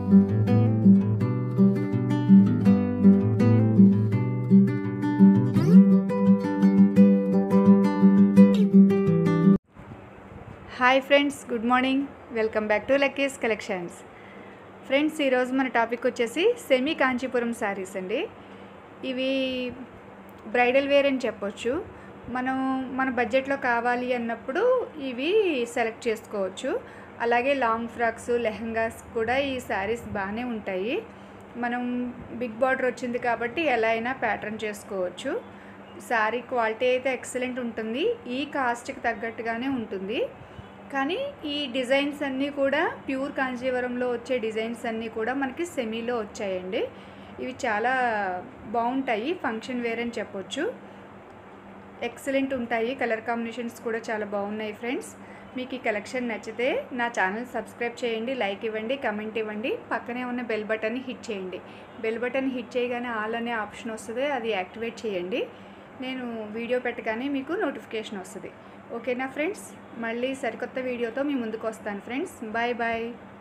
hi friends good morning welcome back to Lucky's collections friends ఈరోజు మన topic వచ్చేసి semi Kanchipuram saris అండి ఇవి బ్రైడల్ వేర్ అని చెప్పొచ్చు మనం మన బడ్జెట్లో కావాలి అన్నప్పుడు ఇవి సెలెక్ట్ చేసుకోవచ్చు అలాగే లాంగ్ ఫ్రాక్స్ లెహంగాస్ కూడా ఈ శారీస్ బాగానే ఉంటాయి మనం బిగ్ బార్డర్ వచ్చింది కాబట్టి ఎలా అయినా ప్యాటర్న్ చేసుకోవచ్చు శారీ క్వాలిటీ అయితే ఎక్సలెంట్ ఉంటుంది ఈ కాస్ట్కి తగ్గట్టుగానే ఉంటుంది కానీ ఈ డిజైన్స్ అన్నీ కూడా ప్యూర్ కాంజీవరంలో వచ్చే డిజైన్స్ అన్నీ కూడా మనకి సెమీలో వచ్చాయండి ఇవి చాలా బాగుంటాయి ఫంక్షన్ వేర్ అని చెప్పొచ్చు ఎక్సలెంట్ ఉంటాయి కలర్ కాంబినేషన్స్ కూడా చాలా బాగున్నాయి ఫ్రెండ్స్ మీకు ఈ కలెక్షన్ నచ్చితే నా ఛానల్ సబ్స్క్రైబ్ చేయండి లైక్ ఇవ్వండి కమెంట్ ఇవ్వండి పక్కనే ఉన్న బెల్ బటన్ని హిట్ చేయండి బెల్ బటన్ హిట్ చేయగానే ఆల్ అనే ఆప్షన్ వస్తుంది అది యాక్టివేట్ చేయండి నేను వీడియో పెట్టగానే మీకు నోటిఫికేషన్ వస్తుంది ఓకేనా ఫ్రెండ్స్ మళ్ళీ సరికొత్త వీడియోతో మీ ముందుకు వస్తాను ఫ్రెండ్స్ బాయ్ బాయ్